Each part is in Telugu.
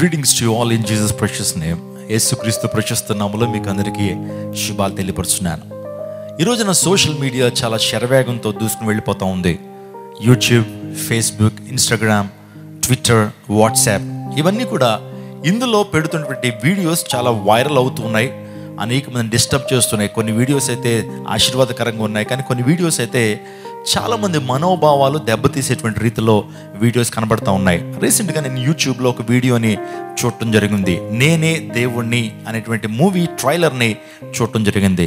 Greetings to all in Jesus precious name Yesukristu ప్రశస్త నామలో మీకు అందరికీ శుభాలు తెలియపరుచున్నాను ఈరోజు నా సోషల్ మీడియా చాలా శరవేగంతో దూసుకుని వెళ్ళిపోతూ ఉంది YouTube Facebook Instagram Twitter WhatsApp ఇవన్నీ కూడా ఇందులో పెడుతున్నటువంటి వీడియోస్ చాలా వైరల్ అవుతున్నాయి అనేక మంది డిస్టర్బ్ చేస్తున్నాయి కొన్ని వీడియోస్ అయితే ఆశీర్వాదకరంగా ఉన్నాయి కానీ కొన్ని వీడియోస్ అయితే చాలామంది మనోభావాలు దెబ్బతీసేటువంటి రీతిలో వీడియోస్ కనబడతా ఉన్నాయి రీసెంట్గా నేను యూట్యూబ్లో ఒక వీడియోని చూడటం జరిగింది నేనే దేవుణ్ణి అనేటువంటి మూవీ ట్రైలర్ని చూడటం జరిగింది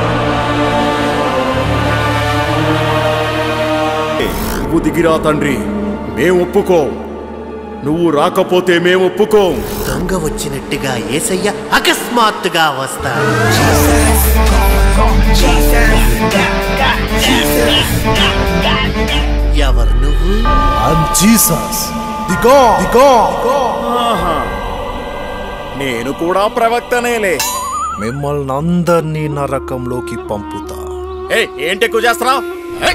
నువ్వు దిగిరా తండ్రి మేం ఒప్పుకోం నువ్వు రాకపోతే మేం ఒప్పుకోం దొంగ వచ్చినట్టుగా ఏసయ్య అకస్మాత్తుగా వస్తాడు ఎవరు నువ్వు I'm Jesus, the God, the God. నేను కూడా ప్రవక్తనేలే మిమ్మల్ని అందరినీ నరకంలోకి పంపుతా ఏ ఏంటి ఎక్కువ చేస్తున్నావు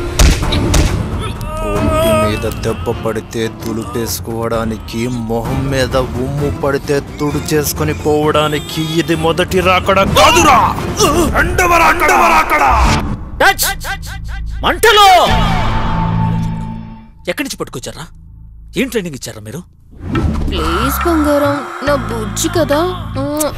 ఒంటి మీద దెబ్బ పడితే తులుపేసుకోవడానికి మొహం మీద ఉమ్ము పడితే తుడు చేసుకొని పోవడానికి ఇది మొదటి రాకడ కాదురా రెండవ రాకడ రాకడ మంటలో ఎక్కడి నుంచి పట్టుకొచ్చారా ఏం ట్రైనింగ్ ఇచ్చారా మీరు ప్లీజ్ బంగారం నా బుజ్జి కదా మ్మ్.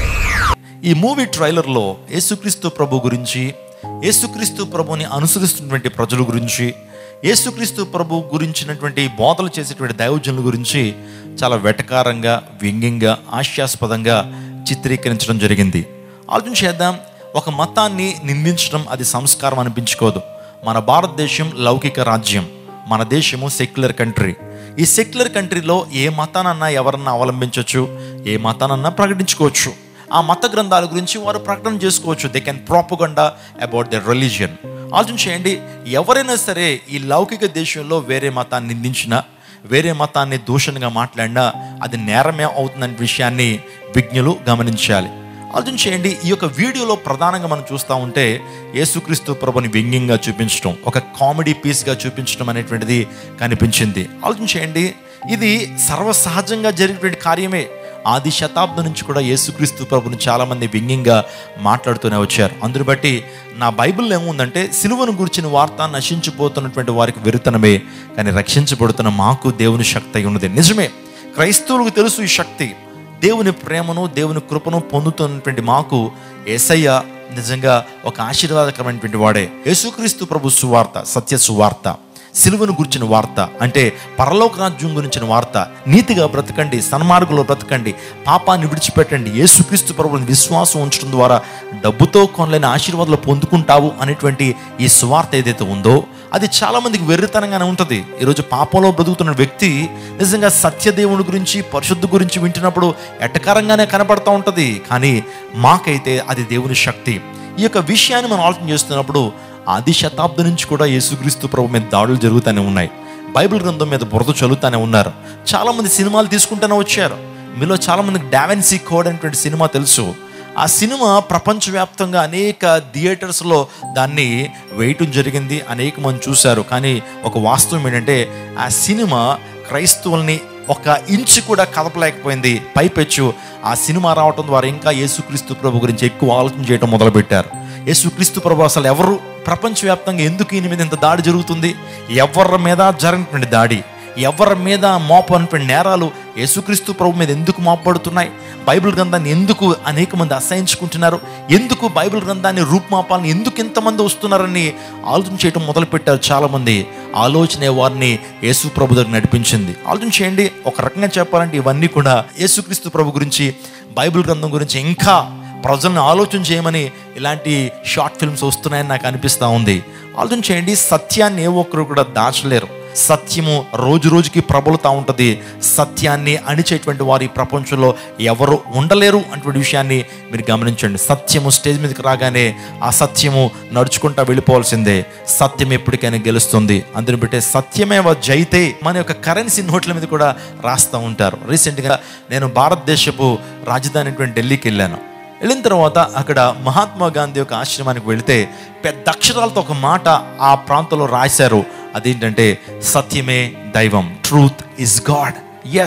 ఈ మూవీ ట్రైలర్లో యేసుక్రీస్తు ప్రభు గురించి యేసుక్రీస్తు ప్రభుని అనుసరిస్తున్నటువంటి ప్రజల గురించి యేసుక్రీస్తు ప్రభు గురించినటువంటి బోధలు చేసేటువంటి దైవజనుల గురించి చాలా వెటకారంగా వ్యంగ్యంగా హాస్యాస్పదంగా చిత్రీకరించడం జరిగింది ఆలోచన చేద్దాం ఒక మతాన్ని నిందించడం అది సంస్కారం అనిపించుకోదు మన భారతదేశం లౌకిక రాజ్యం మన దేశము సెక్యులర్ కంట్రీ ఈ సెక్యులర్ కంట్రీలో ఏ మతానన్నా ఎవరన్నా అవలంబించవచ్చు ఏ మతానన్నా ప్రకటించుకోవచ్చు ఆ మత గ్రంథాల గురించి వారు ప్రకటన చేసుకోవచ్చు they can propaganda about the religion ఆలోచన చేయండి ఎవరైనా సరే ఈ లౌకిక దేశంలో వేరే మతాన్ని నిందించినా వేరే మతాన్ని దూషణగా మాట్లాడినా అది నేరమే అవుతుందనే విషయాన్ని విజ్ఞులు గమనించాలి ఆలోచన చేయండి ఈ యొక్క వీడియోలో ప్రధానంగా మనం చూస్తూ ఉంటే యేసుక్రీస్తు ప్రభుని వ్యంగ్యంగా చూపించడం ఒక కామెడీ పీస్గా చూపించడం అనేటువంటిది కనిపించింది ఆలోచన చేయండి ఇది సర్వసహజంగా జరిగేటువంటి కార్యమే ఆది శతాబ్దం నుంచి కూడా యేసుక్రీస్తు ప్రభుని చాలామంది వ్యంగ్యంగా మాట్లాడుతూనే వచ్చారు అందుని బట్టి నా బైబిల్లో ఏముందంటే సిలువను గురించిన వార్త నశించిపోతున్నటువంటి వారికి వెరుతనమే కానీ రక్షించబడుతున్న మాకు దేవుని శక్తి అయి ఉన్నది నిజమే క్రైస్తవులకు తెలుసు ఈ శక్తి దేవుని ప్రేమను దేవుని కృపను పొందుతున్నటువంటి మాకు ఏసయ్య నిజంగా ఒక ఆశీర్వాదకరమైనటువంటి వాడే యేసుక్రీస్తు ప్రభు సువార్త సత్య సువార్త సిలువను గురించిన వార్త అంటే పరలోక రాజ్యం గురించిన వార్త నీతిగా బ్రతకండి సన్మార్గులో బ్రతకండి పాపాన్ని విడిచిపెట్టండి యేసుక్రీస్తు ప్రభుని విశ్వాసం ఉంచడం ద్వారా డబ్బుతో కొనలేని ఆశీర్వాదాలు పొందుకుంటావు అనేటువంటి ఈ సువార్త ఏదైతే ఉందో అది చాలామందికి వెర్రితనంగానే ఉంటుంది ఈరోజు పాపంలో బ్రతుకుతున్న వ్యక్తి నిజంగా సత్యదేవుని గురించి పరిశుద్ధ గురించి వింటున్నప్పుడు ఎటకారంగానే కనపడతా ఉంటుంది కానీ మాకైతే అది దేవుని శక్తి ఈ యొక్క విషయాన్ని మనం ఆలోచన చేస్తున్నప్పుడు ఆది శతాబ్దం నుంచి కూడా యేసుక్రీస్తు ప్రభు మీద దాడులు జరుగుతూనే ఉన్నాయి బైబిల్ గ్రంథం మీద బురద చదువుతూనే ఉన్నారు చాలామంది సినిమాలు తీసుకుంటూనే వచ్చారు మీలో చాలామందికి డావెన్సీ కోడ్ అనేటువంటి సినిమా తెలుసు ఆ సినిమా ప్రపంచవ్యాప్తంగా అనేక థియేటర్స్లో దాన్ని వేయటం జరిగింది అనేక మంది చూశారు కానీ ఒక వాస్తవం ఏంటంటే ఆ సినిమా క్రైస్తవుల్ని ఒక ఇంచు కూడా కదపలేకపోయింది పైపెచ్చు ఆ సినిమా రావటం ద్వారా ఇంకా యేసుక్రీస్తు ప్రభు గురించి ఎక్కువ ఆలోచన చేయడం మొదలుపెట్టారు యేసుక్రీస్తు ప్రభు అసలు ఎవరు ప్రపంచవ్యాప్తంగా ఎందుకు ఈయన మీద ఇంత దాడి జరుగుతుంది ఎవరి మీద జరిగినటువంటి దాడి ఎవరి మీద మోపనటువంటి నేరాలు యేసుక్రీస్తు ప్రభు మీద ఎందుకు మోపబడుతున్నాయి బైబిల్ గ్రంథాన్ని ఎందుకు అనేక మంది అసహించుకుంటున్నారు ఎందుకు బైబిల్ గ్రంథాన్ని రూపుమాపాలని ఎందుకు ఇంతమంది వస్తున్నారని ఆలోచన చేయడం మొదలుపెట్టారు చాలామంది ఆలోచనే వారిని యేసు ప్రభు దగ్గర నడిపించింది ఆలోచన చేయండి ఒక రకంగా చెప్పాలంటే ఇవన్నీ కూడా యేసుక్రీస్తు ప్రభు గురించి బైబిల్ గ్రంథం గురించి ఇంకా ప్రజలను ఆలోచన చేయమని ఇలాంటి షార్ట్ ఫిల్మ్స్ వస్తున్నాయని నాకు అనిపిస్తూ ఉంది ఆలోచన చేయండి సత్యాన్ని ఏ ఒక్కరు కూడా దాచలేరు సత్యము రోజు రోజుకి ప్రబలుతూ ఉంటుంది సత్యాన్ని అణిచేటువంటి వారు ఈ ప్రపంచంలో ఎవరు ఉండలేరు అటువంటి విషయాన్ని మీరు గమనించండి సత్యము స్టేజ్ మీదకి రాగానే ఆ సత్యము నడుచుకుంటా వెళ్ళిపోవాల్సిందే సత్యం ఎప్పటికైనా గెలుస్తుంది అందుని బట్టే సత్యమే జైతే మన యొక్క కరెన్సీ నోట్ల మీద కూడా రాస్తూ ఉంటారు రీసెంట్గా నేను భారతదేశపు రాజధాని అయినటువంటి ఢిల్లీకి వెళ్ళాను వెళ్ళిన తర్వాత అక్కడ మహాత్మా గాంధీ యొక్క ఆశ్రమానికి వెళితే పెద్ద అక్షరాలతో ఒక మాట ఆ ప్రాంతంలో రాశారు అదేంటంటే సత్యమే దైవం ట్రూత్ ఇస్ గాడ్ ఎస్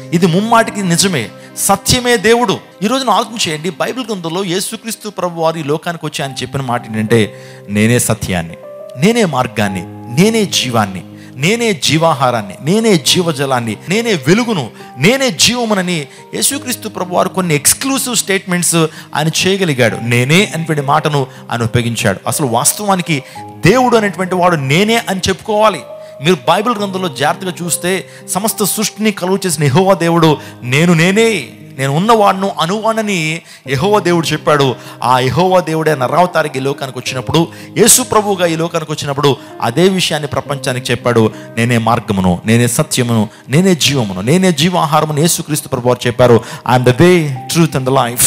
ఇది ముమ్మాటికి నిజమే సత్యమే దేవుడు ఈ రోజున ఆలోచన చేయండి బైబిల్ గ్రంథంలో యేసుక్రీస్తు ప్రభు వారు ఈ లోకానికి వచ్చి ఆయన చెప్పిన మాట ఏంటంటే నేనే సత్యాన్ని నేనే మార్గాన్ని నేనే జీవాన్ని నేనే జీవాహారాన్ని నేనే జీవజలాన్ని నేనే వెలుగును నేనే జీవమునని యేసుక్రీస్తు ప్రభు వారు కొన్ని ఎక్స్క్లూసివ్ స్టేట్మెంట్స్ ఆయన చేయగలిగాడు నేనే అనేటువంటి మాటను ఆయన ఉపయోగించాడు అసలు వాస్తవానికి దేవుడు అనేటువంటి వాడు నేనే అని చెప్పుకోవాలి మీరు బైబిల్ గ్రంథంలో జాగ్రత్తగా చూస్తే సమస్త సృష్టిని కలుగు చేసిన యెహోవా దేవుడు నేను నేనే నేను ఉన్నవాడును అనువాడని యెహోవా దేవుడు చెప్పాడు ఆ యెహోవా దేవుడే నరావతారికి ఈ లోకానికి వచ్చినప్పుడు యేసు ప్రభువుగా ఈ లోకానికి వచ్చినప్పుడు అదే విషయాన్ని ప్రపంచానికి చెప్పాడు నేనే మార్గమును నేనే సత్యమును నేనే జీవమును నేనే జీవాహారమును యేసుక్రీస్తు ప్రభు వారు చెప్పారు I am the way truth and the life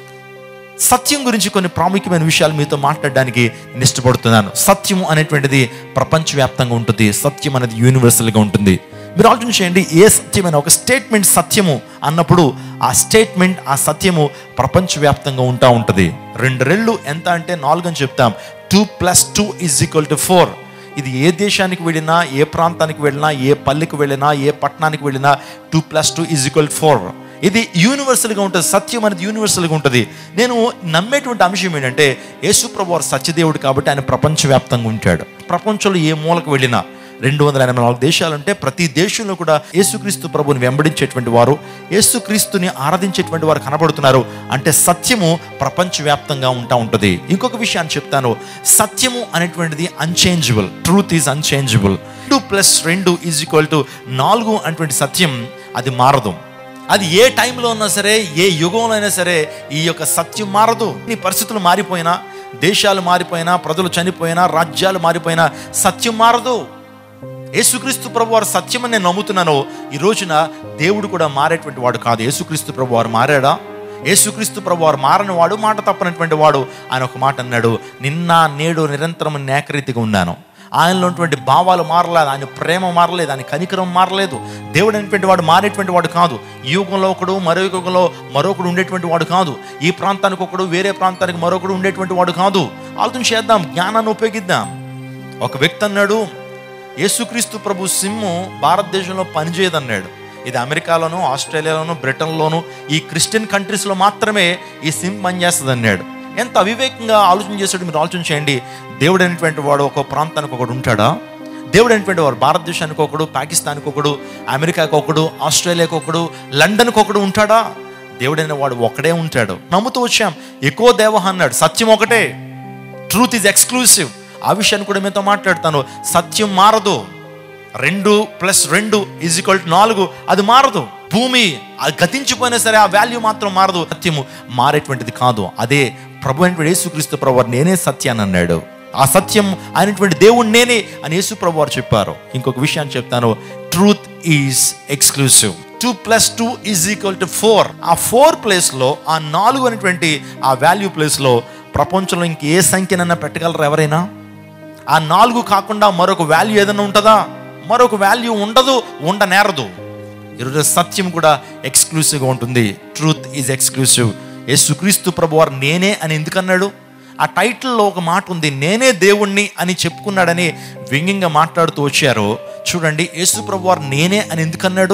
సత్యం గురించి కొన్ని ప్రాముఖ్యమైన విషయాలు మీతో మాట్లాడడానికి నేను ఇష్టపడుతున్నాను సత్యము అనేటువంటిది ప్రపంచవ్యాప్తంగా ఉంటుంది సత్యం అనేది యూనివర్సల్గా ఉంటుంది మీరు ఆలోచన చేయండి ఏ సత్యమైన ఒక స్టేట్మెంట్ సత్యము అన్నప్పుడు ఆ స్టేట్మెంట్ ఆ సత్యము ప్రపంచవ్యాప్తంగా ఉంటా ఉంటుంది రెండు రెళ్ళు ఎంత అంటే నాలుగు అని చెప్తాం two plus two is equal to four ఇది ఏ దేశానికి వెళ్ళినా ఏ ప్రాంతానికి వెళ్ళినా ఏ పల్లెకి వెళ్ళినా ఏ పట్టణానికి వెళ్ళినా two plus two is equal four ఇది యూనివర్సల్గా ఉంటుంది సత్యం అనేది యూనివర్సల్గా ఉంటుంది నేను నమ్మేటువంటి అంశం ఏంటంటే యేసుప్రభు వారు సత్యదేవుడు కాబట్టి ఆయన ప్రపంచవ్యాప్తంగా ఉంటాడు ప్రపంచంలో ఏ మూలకు వెళ్ళినా రెండు వందల ఎనభై నాలుగు దేశాలుంటే ప్రతి దేశంలో కూడా యేసుక్రీస్తు ప్రభుని వెంబడించేటువంటి వారు యేసుక్రీస్తుని ఆరాధించేటువంటి వారు కనబడుతున్నారు అంటే సత్యము ప్రపంచవ్యాప్తంగా ఉంటా ఉంటుంది ఇంకొక విషయాన్ని చెప్తాను సత్యము అనేటువంటిది unchangeable truth is unchangeable two plus రెండు ఈజ్ ఈక్వల్ టు నాలుగు అనేటువంటి సత్యం అది మారదు అది ఏ టైంలో ఉన్నా సరే ఏ యుగంలో అయినా సరే ఈ యొక్క సత్యం మారదు నీ పరిస్థితులు మారిపోయినా దేశాలు మారిపోయినా ప్రజలు చనిపోయినా రాజ్యాలు మారిపోయినా సత్యం మారదు యేసుక్రీస్తు ప్రభు వారు సత్యమని నేను నమ్ముతున్నాను ఈ రోజున దేవుడు కూడా మారేటువంటి వాడు కాదు యేసుక్రీస్తు ప్రభు వారు మారాడా యేసుక్రీస్తు ప్రభు వారు మారని వాడు మాట తప్పనటువంటి వాడు ఆయన ఒక మాట అన్నాడు నిన్న నేడు నిరంతరం ఏకరీతిగా ఉన్నాను ఆయనలో ఉన్నటువంటి భావాలు మారలేదు ఆయన ప్రేమ మారలేదు ఆయన కనికరం మారలేదు దేవుడు అనేటువంటి వాడు మారేటువంటి వాడు కాదు ఈ యుగంలో ఒకడు మరో యుగంలో మరొకడు ఉండేటువంటి వాడు కాదు ఈ ప్రాంతానికి ఒకడు వేరే ప్రాంతానికి మరొకడు ఉండేటువంటి వాడు కాదు ఆలోచన చేద్దాం జ్ఞానాన్ని ఉపయోగిద్దాం ఒక వ్యక్తి అన్నాడు యేసుక్రీస్తు ప్రభు సిమ్ము భారతదేశంలో పనిచేయదన్నాడు ఇది అమెరికాలోను ఆస్ట్రేలియాలోను బ్రిటన్లోను ఈ క్రిస్టియన్ కంట్రీస్లో మాత్రమే ఈ సిమ్ పనిచేస్తుంది అన్నాడు ఎంత అవివేకంగా ఆలోచన చేసాడు మీరు ఆలోచన చేయండి దేవుడు అనేటువంటి వాడు ఒక ప్రాంతానికి ఒకడు ఉంటాడా దేవుడు అనేటువంటి వాడు భారతదేశానికి ఒకడు పాకిస్తాన్కి ఒకడు అమెరికాకి ఒకడు ఆస్ట్రేలియాకి ఒకడు లండన్కి ఒకడు ఉంటాడా దేవుడైన వాడు ఒకడే ఉంటాడు నమ్ముతూ వచ్చాం ఎక్కువ దేవ అన్నాడు సత్యం ఒకటే ట్రూత్ ఈజ్ ఎక్స్క్లూసివ్ ఆ విషయాన్ని కూడా మీతో మాట్లాడతాను సత్యం మారదు రెండు ప్లస్ రెండు ఈజ్ ఈక్వల్ టు నాలుగు అది మారదు భూమి అది గతించిపోయినా సరే ఆ వాల్యూ మాత్రం మారదు సత్యము మారేటువంటిది కాదు అదే ప్రభు అయినటువంటి యేసుక్రీస్తు ప్రభు వారు నేనే సత్యాన్ని అన్నాడు ఆ సత్యం అయినటువంటి దేవుడు నేనే అని యేసు ప్రభు వారు చెప్పారు ఇంకొక విషయాన్ని చెప్తాను truth is exclusive two plus two is equal to four ఆ ఫోర్ ప్లేస్లో ఆ నాలుగు అనేటువంటి ఆ వాల్యూ ప్లేస్లో ప్రపంచంలో ఇంక ఏ సంఖ్యనైనా పెట్టగలరు ఎవరైనా ఆ నాలుగు కాకుండా మరొక వాల్యూ ఏదైనా ఉంటుందా మరొక వాల్యూ ఉండదు ఉండనేరదు ఈరోజు సత్యం కూడా ఎక్స్క్లూసివ్గా ఉంటుంది ట్రూత్ ఈజ్ ఎక్స్క్లూసివ్ యేసుక్రీస్తు ప్రభు వారు నేనే అని ఎందుకన్నాడు ఆ టైటిల్లో ఒక మాట ఉంది నేనే దేవుణ్ణి అని చెప్పుకున్నాడని వ్యంగ్యంగా మాట్లాడుతూ వచ్చారు చూడండి యేసు ప్రభు వారు నేనే అని ఎందుకన్నాడు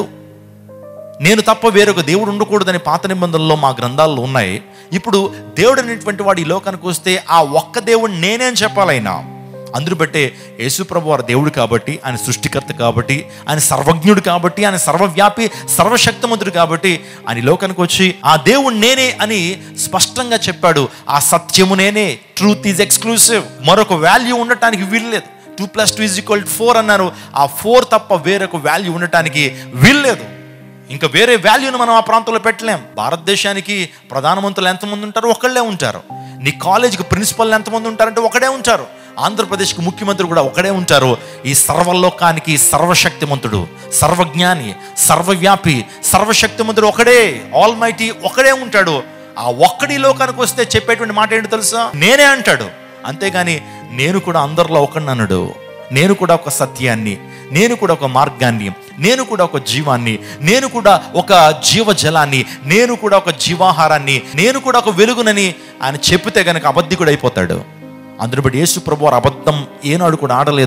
నేను తప్ప వేరొక దేవుడు ఉండకూడదని పాత నిబంధనల్లో మా గ్రంథాల్లో ఉన్నాయి ఇప్పుడు దేవుడు అనేటువంటి వాడు ఈ లోకానికి వస్తే ఆ ఒక్క దేవుడు నేనే అని చెప్పాలైనా అందును బట్టే యేసుప్రభు వారు దేవుడు కాబట్టి ఆయన సృష్టికర్త కాబట్టి ఆయన సర్వజ్ఞుడు కాబట్టి ఆయన సర్వవ్యాపి సర్వశక్తిమంతుడు కాబట్టి ఆయన ఈ లోకానికి వచ్చి ఆ దేవుడు నేనే అని స్పష్టంగా చెప్పాడు ఆ సత్యము నేనే ట్రూత్ ఈజ్ ఎక్స్క్లూసివ్ మరొక వాల్యూ ఉండటానికి వీల్లేదు two plus two is equal four అన్నారు ఆ ఫోర్ తప్ప వేరొక వాల్యూ ఉండటానికి వీల్లేదు ఇంకా వేరే వాల్యూని మనం ఆ ప్రాంతంలో పెట్టలేం భారతదేశానికి ప్రధానమంత్రులు ఎంతమంది ఉంటారు ఒకళ్ళే ఉంటారు నీ కాలేజీకి ప్రిన్సిపల్ ఎంతమంది ఉంటారంటే ఒకడే ఉంటారు ఆంధ్రప్రదేశ్కి ముఖ్యమంత్రి కూడా ఒకడే ఉంటారు ఈ సర్వలోకానికి సర్వశక్తిమంతుడు సర్వజ్ఞాని సర్వవ్యాపి సర్వశక్తిమంతుడు ఒకడే ఆల్ మైటీ ఒకడే ఉంటాడు ఆ ఒక్కడి లోకానికి వస్తే చెప్పేటువంటి మాట ఏంటి తెలుసా నేనే అంటాడు అంతేగాని నేను కూడా అందరిలో ఒకడిని అన్నాడు నేను కూడా ఒక సత్యాన్ని నేను కూడా ఒక మార్గాన్ని నేను కూడా ఒక జీవాన్ని నేను కూడా ఒక జీవజలాన్ని నేను కూడా ఒక జీవాహారాన్ని నేను కూడా ఒక వెలుగునని ఆయన చెప్పితే గనక అబద్ధికుడు అయిపోతాడు అందుని బట్టి యేసు ప్రభు వారు అబద్ధం ఏనాడు కూడా ఆడలేదు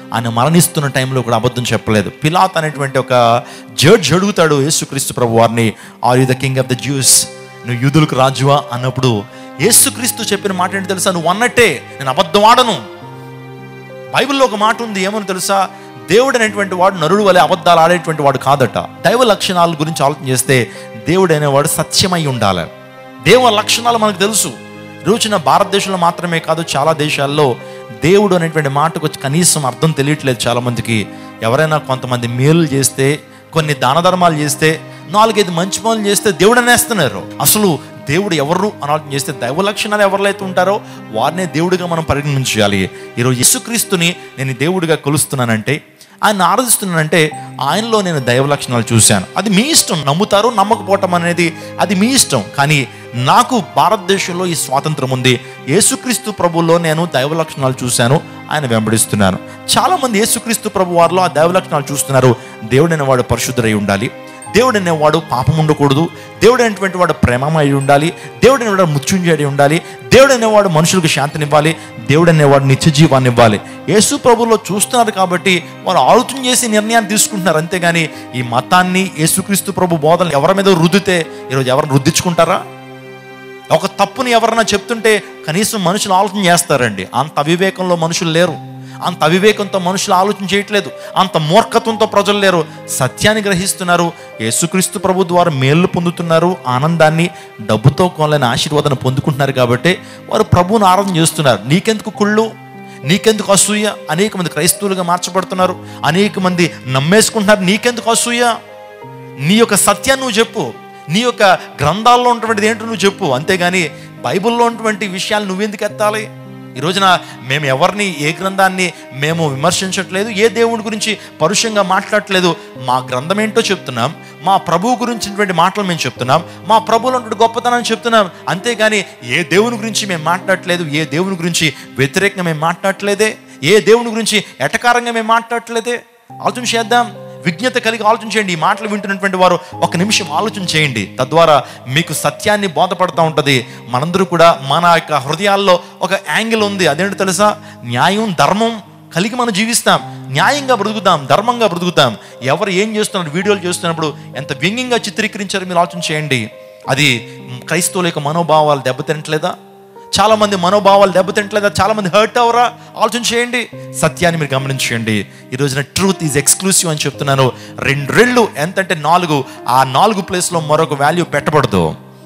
ఆయన మరణిస్తున్న టైంలో కూడా అబద్ధం చెప్పలేదు పిలాత్ అనేటువంటి ఒక జడ్జ్ అడుగుతాడు యేసుక్రీస్తు ప్రభు వారిని are you the king of the Jews నువ్వు యూదులకు రాజువా అన్నప్పుడు యేసుక్రీస్తు చెప్పిన మాట ఏంటి తెలుసా నువ్వు అన్నట్టే నేను అబద్ధం ఆడను బైబిల్లో ఒక మాట ఉంది ఏమని తెలుసా దేవుడు అనేటువంటి వాడు నరుడు వలె అబద్ధాలు ఆడేటువంటి వాడు కాదట దైవ లక్షణాల గురించి ఆలోచన చేస్తే దేవుడు అనేవాడు సత్యమై ఉండాలి దేవ లక్షణాలు మనకు తెలుసు ఈ రోజున భారతదేశంలో మాత్రమే కాదు చాలా దేశాల్లో దేవుడు అనేటువంటి మాటకు కనీసం అర్థం తెలియట్లేదు చాలా మందికి ఎవరైనా కొంతమంది మేలు చేస్తే కొన్ని దాన ధర్మాలు చేస్తే నాలుగైదు మంచి పనులు చేస్తే దేవుడు అనేస్తున్నారు అసలు దేవుడు ఎవరు అని ఆలోచన చేస్తే దైవ లక్షణాలు ఎవరిలో అయితే ఉంటారో వారినే దేవుడిగా మనం పరిగణించాలి ఈరోజు యేసుక్రీస్తుని నేను దేవుడిగా కొలుస్తున్నానంటే ఆయన ఆరాధిస్తున్నానంటే ఆయనలో నేను దైవ లక్షణాలు చూశాను అది మీ ఇష్టం నమ్ముతారు నమ్మకపోవటం అనేది అది మీ ఇష్టం కానీ నాకు భారతదేశంలో ఈ స్వాతంత్రం ఉంది యేసుక్రీస్తు ప్రభులో నేను దైవ లక్షణాలు చూశాను ఆయన వెంబడిస్తున్నాను చాలా మంది యేసుక్రీస్తు ప్రభు వారిలో ఆ దైవ లక్షణాలు చూస్తున్నారు దేవుడైన వాడు పరిశుద్ధుడై ఉండాలి దేవుడు అనేవాడు పాపం ఉండకూడదు దేవుడు అనేటువంటి వాడు ప్రేమమై ఉండాలి దేవుడు అనేవాడు మృత్యుంజయుడై ఉండాలి దేవుడు అనేవాడు మనుషులకు శాంతినివ్వాలి దేవుడు అనేవాడు నిత్య జీవాన్ని ఇవ్వాలి యేసు ప్రభులో చూస్తున్నారు కాబట్టి వారు ఆలోచన చేసి నిర్ణయాన్ని తీసుకుంటున్నారు అంతేగాని ఈ మతాన్ని యేసుక్రీస్తు ప్రభు బోధనలు ఎవరి మీద రుద్దితే ఈరోజు ఎవరిని రుద్దించుకుంటారా ఒక తప్పుని ఎవరన్నా చెప్తుంటే కనీసం మనుషులు ఆలోచన చేస్తారండి అంత అవివేకంలో మనుషులు లేరు అంత అవివేకంతో మనుషులు ఆలోచన చేయట్లేదు అంత మూర్ఖత్వంతో ప్రజలు లేరు సత్యాన్ని గ్రహిస్తున్నారు యేసుక్రీస్తు ప్రభు ద్వారా మేళ్ళు పొందుతున్నారు ఆనందాన్ని డబ్బుతో కొనలేని ఆశీర్వాదాన్ని పొందుకుంటున్నారు కాబట్టి వారు ప్రభువుని ఆరాధన చేస్తున్నారు నీకెందుకు కుళ్ళు నీకెందుకు అసూయ అనేక మంది క్రైస్తవులుగా మార్చబడుతున్నారు అనేక మంది నమ్మేసుకుంటున్నారు నీకెందుకు అసూయ నీ యొక్క సత్యాన్ని నువ్వు చెప్పు నీ యొక్క గ్రంథాల్లో ఉన్నటువంటిది ఏంటో నువ్వు చెప్పు అంతేగాని బైబిల్లో ఉన్నటువంటి విషయాలు నువ్వెందుకు ఎత్తాలి ఈ రోజున మేము ఎవరిని ఏ గ్రంథాన్ని మేము విమర్శించట్లేదు ఏ దేవుడి గురించి పరుషంగా మాట్లాడట్లేదు మా గ్రంథం ఏంటో చెప్తున్నాం మా ప్రభువు గురించినటువంటి మాటలు మేము చెప్తున్నాం మా ప్రభువులో ఉన్నటువంటి గొప్పతనాన్ని చెప్తున్నాం అంతేగాని ఏ దేవుని గురించి మేము మాట్లాడట్లేదు ఏ దేవుని గురించి వ్యతిరేకంగా మేము మాట్లాడట్లేదే ఏ దేవుని గురించి ఎటకారంగా మేము మాట్లాడట్లేదే ఆలోచన చేద్దాం విజ్ఞత కలిగి ఆలోచన చేయండి ఈ మాటలు వింటున్నటువంటి వారు ఒక నిమిషం ఆలోచన చేయండి తద్వారా మీకు సత్యాన్ని బోధపడతా ఉంటుంది మనందరూ కూడా మన యొక్క హృదయాల్లో ఒక యాంగిల్ ఉంది అదేంటో తెలుసా న్యాయం ధర్మం కలిగి మనం జీవిస్తాం న్యాయంగా బ్రతుకుతాం ధర్మంగా బ్రతుకుతాం ఎవరు ఏం చేస్తున్నారు వీడియోలు చేస్తున్నప్పుడు ఎంత వ్యంగ్యంగా చిత్రీకరించారో మీరు ఆలోచన చేయండి అది క్రైస్తవుల యొక్క మనోభావాలు దెబ్బతినట్లేదా చాలా మంది మనోభావాలు దెబ్బతింటలేదా చాలా మంది హర్ట్ అవరా ఆలోచన చేయండి సత్యాన్ని మీరు గమనించండి ఈ రోజున ట్రూత్ ఈజ్ ఎక్స్క్లూసివ్ అని చెప్తున్నాను రెండు రెళ్ళు ఎంతంటే నాలుగు ఆ నాలుగు ప్లేస్లో మరొక వాల్యూ పెట్టబడదు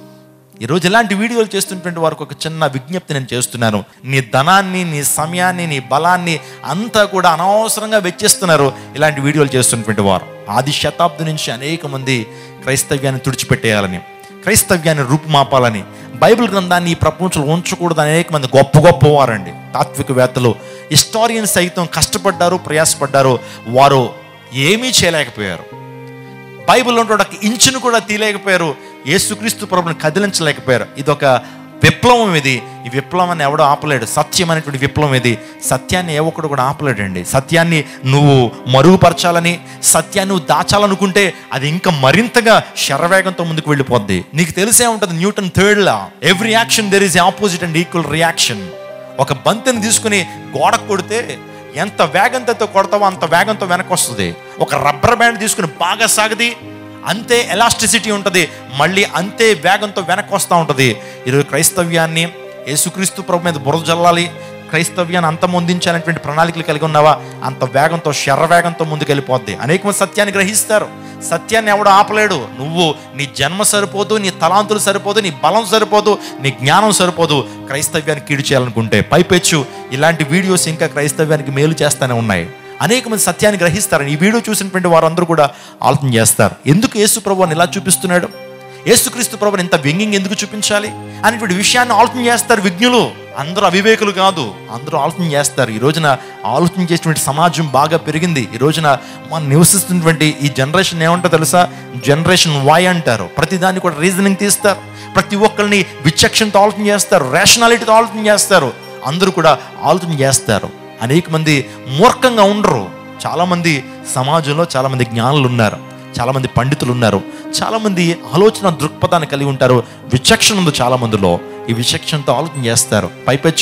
ఈరోజు ఇలాంటి వీడియోలు చేస్తున్నటువంటి వారికి ఒక చిన్న విజ్ఞప్తి నేను చేస్తున్నాను నీ ధనాన్ని నీ సమయాన్ని నీ బలాన్ని అంతా కూడా అనవసరంగా వెచ్చిస్తున్నారు ఇలాంటి వీడియోలు చేస్తున్నటువంటి వారు ఆది శతాబ్దం నుంచి అనేక మంది క్రైస్తవ్యాన్ని తుడిచిపెట్టేయాలని క్రైస్తవ్యాన్ని రూపుమాపాలని బైబిల్ గ్రంథాన్ని ఈ ప్రపంచంలో ఉంచకూడదు అనేక మంది గొప్ప గొప్పవారండి తాత్వికవేత్తలు హిస్టారియన్స్ సైతం కష్టపడ్డారు ప్రయాసపడ్డారు వారు ఏమీ చేయలేకపోయారు బైబిల్లో ఉన్న ఒక ఇంచును కూడా తీయలేకపోయారు యేసుక్రీస్తు ప్రభుని కదిలించలేకపోయారు ఇది ఒక విప్లవం ఇది ఈ విప్లవాన్ని ఎవడో ఆపలేడు సత్యం అనేటువంటి విప్లవం ఇది సత్యాన్ని ఏ ఒక్కడు కూడా ఆపలేడండి సత్యాన్ని నువ్వు మరుగుపరచాలని సత్యాన్ని నువ్వు దాచాలనుకుంటే అది ఇంకా మరింతగా శరవేగంతో ముందుకు వెళ్ళిపోద్ది నీకు తెలిసే ఉంటుంది Newton third law every action there is opposite and equal reaction ఒక బంతిని తీసుకుని గోడ కొడితే ఎంత వేగంతో కొడతావో అంత వేగంతో వెనక్కి వస్తుంది ఒక రబ్బర్ బ్యాండ్ తీసుకుని బాగా సాగది అంతే ఎలాస్టిసిటీ ఉంటుంది మళ్ళీ అంతే వేగంతో వెనక్కి వస్తూ ఉంటుంది ఈరోజు క్రైస్తవ్యాన్ని యేసుక్రీస్తు ప్రభు మీద బురద జల్లాలి క్రైస్తవ్యాన్ని అంతమొందించాలనేటువంటి ప్రణాళికలు కలిగి ఉన్నావా అంత వేగంతో శర్రవేగంతో ముందుకెళ్ళిపోద్ది అనేక మంది సత్యాన్ని గ్రహిస్తారు సత్యాన్ని ఎవడు ఆపలేడు నువ్వు నీ జన్మ సరిపోదు నీ తలాంతులు సరిపోదు నీ బలం సరిపోదు నీ జ్ఞానం సరిపోదు క్రైస్తవ్యాన్ని కీడు చేయాలనుకుంటే పైపెచ్చు ఇలాంటి వీడియోస్ ఇంకా క్రైస్తవ్యానికి మేలు చేస్తూనే ఉన్నాయి అనేక మంది సత్యాన్ని గ్రహిస్తారు ఈ వీడియో చూసినటువంటి వారందరూ కూడా ఆలోచన చేస్తారు ఎందుకు యేసు ప్రభుని ఇలా చూపిస్తున్నాడు యేసుక్రీస్తు ప్రభుని ఇంత వ్యంగ్యంగా ఎందుకు చూపించాలి అనేటువంటి విషయాన్ని ఆలోచన చేస్తారు విజ్ఞులు అందరూ అవివేకులు కాదు అందరూ ఆలోచన చేస్తారు ఈ రోజున ఆలోచన చేసినటువంటి సమాజం బాగా పెరిగింది ఈ రోజున మనం నివసిస్తున్నటువంటి ఈ జనరేషన్ ఏమంటో తెలుసా జనరేషన్ వై అంటారు ప్రతిదాన్ని కూడా రీజనింగ్ తీస్తారు ప్రతి ఒక్కరిని విచక్షణతో ఆలోచన చేస్తారు రేషనాలిటీతో ఆలోచన చేస్తారు అందరూ కూడా ఆలోచన చేస్తారు అనేక మంది మూర్ఖంగా ఉండరు చాలామంది సమాజంలో చాలామంది జ్ఞానులు ఉన్నారు చాలామంది పండితులు ఉన్నారు చాలామంది ఆలోచన దృక్పథాన్ని కలిగి ఉంటారు విచక్షణ ఉంది చాలా మందిలో ఈ విచక్షణతో ఆలోచన చేస్తారు పైపెచ్చు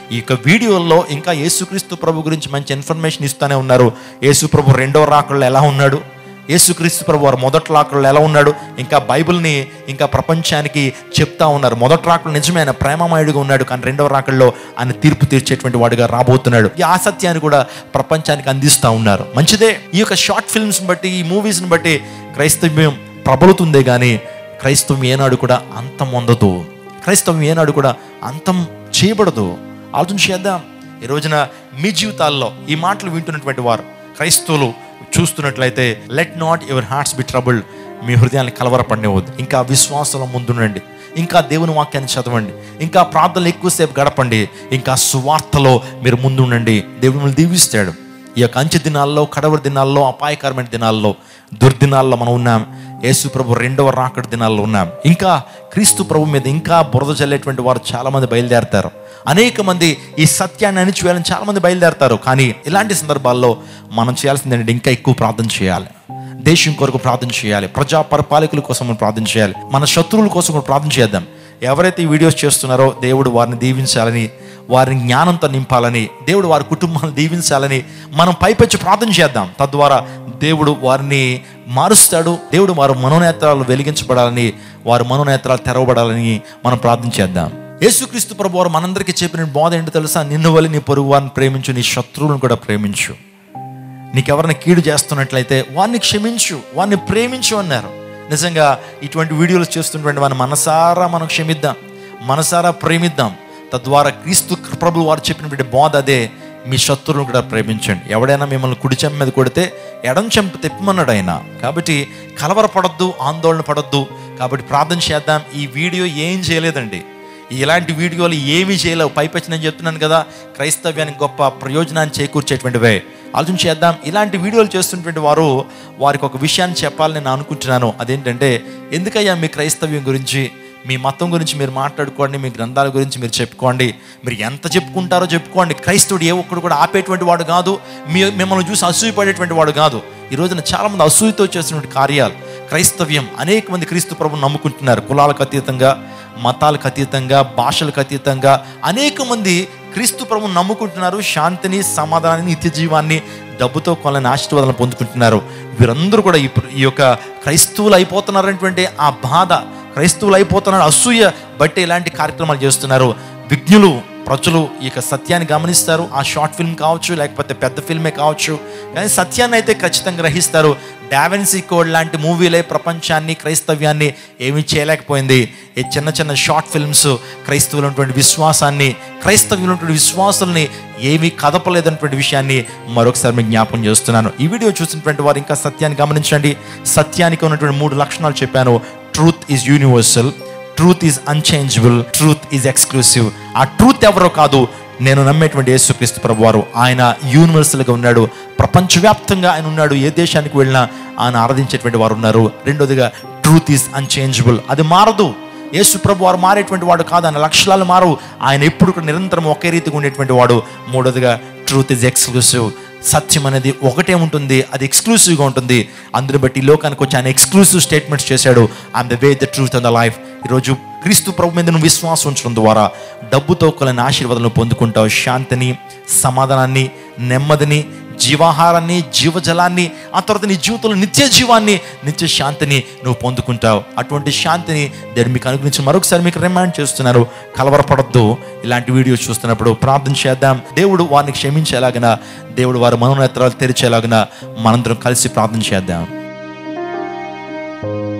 ఈ యొక్క వీడియోల్లో ఇంకా యేసుక్రీస్తు ప్రభు గురించి మంచి ఇన్ఫర్మేషన్ ఇస్తూనే ఉన్నారు యేసు ప్రభు రెండో రాకళ్ళు ఎలా ఉన్నాడు యేసుక్రీస్తు ప్రభు వారు మొదటి రాకళ్ళు ఎలా ఉన్నాడు ఇంకా బైబిల్ని ఇంకా ప్రపంచానికి చెప్తా ఉన్నారు మొదటి రాకళ్ళు నిజమే ఆయన ప్రేమమయుడిగా ఉన్నాడు కానీ రెండవ రాకల్లో ఆయన తీర్పు తీర్చేటువంటి వాడిగా రాబోతున్నాడు ఈ ఆసత్యాన్ని కూడా ప్రపంచానికి అందిస్తూ ఉన్నారు మంచిదే ఈ యొక్క షార్ట్ ఫిల్మ్స్ని బట్టి ఈ మూవీస్ని బట్టి క్రైస్తవ్యం ప్రబలుతుందే కానీ క్రైస్తవం ఏనాడు కూడా అంతం పొందదు క్రైస్తవం ఏనాడు కూడా అంతం చేయబడదు ఆలోచన చేద్దాం ఈ రోజున మీ జీవితాల్లో ఈ మాటలు వింటున్నటువంటి వారు క్రైస్తవులు చూస్తున్నట్లయితే let not your hearts be troubled మీ హృదయాన్ని కలవరపడినవద్దు ఇంకా విశ్వాసంలో ముందుండండి ఇంకా దేవుని వాక్యాన్ని చదవండి ఇంకా ప్రార్థనలు ఎక్కువసేపు గడపండి ఇంకా సువార్తలో మీరు ముందుండండి దేవుడు మిమ్మల్ని దీవిస్తాడు ఈ యొక్క అంచె దినాల్లో కడవరి దినాల్లో అపాయకరమైన దినాల్లో దుర్దినాల్లో మనం ఉన్నాం యేసు ప్రభు రెండవ రాకడ దినాల్లో ఉన్నాం ఇంకా క్రీస్తు ప్రభు మీద ఇంకా బురద చల్లేటువంటి వారు చాలా మంది బయలుదేరతారు అనేక మంది ఈ సత్యాన్ని అణిచివేయాలని చాలా మంది బయలుదేరతారు కానీ ఇలాంటి సందర్భాల్లో మనం చేయాల్సింది ఏంటంటే ఇంకా ఎక్కువ ప్రార్థన చేయాలి దేశం కొరకు ప్రార్థన చేయాలి ప్రజా పరిపాలకుల కోసం మనం ప్రార్థన చేయాలి మన శత్రువుల కోసం కూడా ప్రార్థన చేద్దాం ఎవరైతే ఈ వీడియోస్ చేస్తున్నారో దేవుడు వారిని దీవించాలని వారిని జ్ఞానంతో నింపాలని దేవుడు వారి కుటుంబాలను దీవించాలని మనం పైపెచ్చి ప్రార్థన చేద్దాం తద్వారా దేవుడు వారిని మారుస్తాడు దేవుడు వారి మనోనేత్రాలు వెలిగించబడాలని వారి మనోనేత్రాలు తెరవబడాలని మనం ప్రార్థన చేద్దాం యేసుక్రీస్తు ప్రభు వారు మనందరికీ చెప్పిన బోధ ఏంటో తెలుసా నిన్ను వల్ల నీ పొరుగు వారిని ప్రేమించు నీ శత్రువులను కూడా ప్రేమించు నీకెవరిని కీడు చేస్తున్నట్లయితే వారిని క్షమించు వారిని ప్రేమించు అన్నారు నిజంగా ఇటువంటి వీడియోలు చేస్తున్నటువంటి వారిని మనసారా మనం క్షమిద్దాం మనసారా ప్రేమిద్దాం తద్వారా క్రీస్తు ప్రభు వారు చెప్పినటువంటి బోధ అదే మీ శత్రువులను కూడా ప్రేమించండి ఎవడైనా మిమ్మల్ని కుడి చెంప మీద కొడితే ఎడం చెంప తెప్పమన్నాడు ఆయన కాబట్టి కలవరపడొద్దు ఆందోళన పడొద్దు కాబట్టి ప్రార్థన చేద్దాం ఈ వీడియో ఏం చేయలేదండి ఇలాంటి వీడియోలు ఏమీ చేయలేవు పైపెచ్చి నేను చెప్తున్నాను కదా క్రైస్తవ్యానికి గొప్ప ప్రయోజనాన్ని చేకూర్చేటువంటివే ఆలోచన చేద్దాం ఇలాంటి వీడియోలు చేస్తున్నటువంటి వారు వారికి ఒక విషయాన్ని చెప్పాలని నేను అనుకుంటున్నాను అదేంటంటే ఎందుకయ్యా మీ క్రైస్తవ్యం గురించి మీ మతం గురించి మీరు మాట్లాడుకోండి మీ గ్రంథాల గురించి మీరు చెప్పుకోండి మీరు ఎంత చెప్పుకుంటారో చెప్పుకోండి క్రైస్తవుడు ఏ ఒక్కడు కూడా ఆపేటువంటి వాడు కాదు మీ మిమ్మల్ని చూసి అసూయపడేటువంటి వాడు కాదు ఈ రోజున చాలామంది అసూయతో చేస్తున్నటువంటి కార్యాలు క్రైస్తవ్యం అనేక మంది క్రీస్తు ప్రభుని నమ్ముకుంటున్నారు కులాలకు అతీతంగా మతాలకు అతీతంగా భాషలకు అతీతంగా అనేక మంది క్రీస్తు ప్రభుని నమ్ముకుంటున్నారు శాంతిని సమాధానాన్ని నిత్య జీవాన్ని డబ్బుతో కొనని ఆశీర్వాదాలను పొందుకుంటున్నారు వీరందరూ కూడా ఈ ఈ యొక్క క్రైస్తవులు అయిపోతున్నారనేటువంటి ఆ బాధ క్రైస్తవులు అయిపోతున్నారు అసూయ బట్టి ఇలాంటి కార్యక్రమాలు చేస్తున్నారు విజ్ఞులు ప్రజలు ఈ యొక్క సత్యాన్ని గమనిస్తారు ఆ షార్ట్ ఫిల్మ్ కావచ్చు లేకపోతే పెద్ద ఫిల్మే కావచ్చు కానీ సత్యాన్ని అయితే ఖచ్చితంగా గ్రహిస్తారు డావెన్సీ కోడ్ లాంటి మూవీలే ప్రపంచాన్ని క్రైస్తవ్యాన్ని ఏమీ చేయలేకపోయింది ఈ చిన్న చిన్న షార్ట్ ఫిల్మ్స్ క్రైస్తవులు ఉన్నటువంటి విశ్వాసాన్ని క్రైస్తవ్యులు ఉన్నటువంటి విశ్వాసాలని ఏమీ కదపలేదన్నటువంటి విషయాన్ని మరొకసారి మీకు జ్ఞాపకం చేస్తున్నాను ఈ వీడియో చూసినటువంటి వారు ఇంకా సత్యాన్ని గమనించండి సత్యానికి ఉన్నటువంటి మూడు లక్షణాలు చెప్పాను truth is universal truth is unchangeable truth is exclusive ఆ ట్రూత్ ఎవరో కాదు నేను నమ్మేటువంటి యేసుక్రీస్తు ప్రభు వారు ఆయన యూనివర్సల్గా ఉన్నాడు ప్రపంచవ్యాప్తంగా ఆయన ఉన్నాడు ఏ దేశానికి వెళ్ళినా ఆయన ఆరాధించేటువంటి వారు ఉన్నారు రెండోదిగా ట్రూత్ ఈజ్ అన్చేంజబుల్ అది మారదు యేసు ప్రభు వారు మారేటువంటి వాడు కాదు ఆయన లక్షణాలు మారు ఆయన ఎప్పుడు కూడా నిరంతరం ఒకే రీతిగా ఉండేటువంటి వాడు మూడోదిగా ట్రూత్ ఈజ్ ఎక్స్క్లూసివ్ సత్యం అనేది ఒకటే ఉంటుంది అది ఎక్స్క్లూసివ్గా ఉంటుంది అందుని బట్టి ఈ లోకానికి వచ్చి ఆయన ఎక్స్క్లూసివ్ స్టేట్మెంట్స్ చేశాడు I am the way the truth and the life ఈరోజు క్రీస్తు ప్రభు మీద నువ్వు విశ్వాసం ఉంచడం ద్వారా డబ్బుతో కొలని ఆశీర్వాదాలను పొందుకుంటావు శాంతిని సమాధానాన్ని నెమ్మదిని జీవాహారాన్ని జీవజలాన్ని ఆ తర్వాత నీ జీవితంలో నిత్య జీవాన్ని నిత్య శాంతిని నువ్వు పొందుకుంటావు అటువంటి శాంతిని దేవుడు మీకు అనుగ్రహించి మరొకసారి మీకు రిమైండ్ చేస్తున్నారు కలవరపడద్దు ఇలాంటి వీడియోస్ చూస్తున్నప్పుడు ప్రార్థన చేద్దాం దేవుడు వారిని క్షమించేలాగిన దేవుడు వారి మనోనేత్రాలు తెరిచేలాగిన మనందరం కలిసి ప్రార్థన చేద్దాం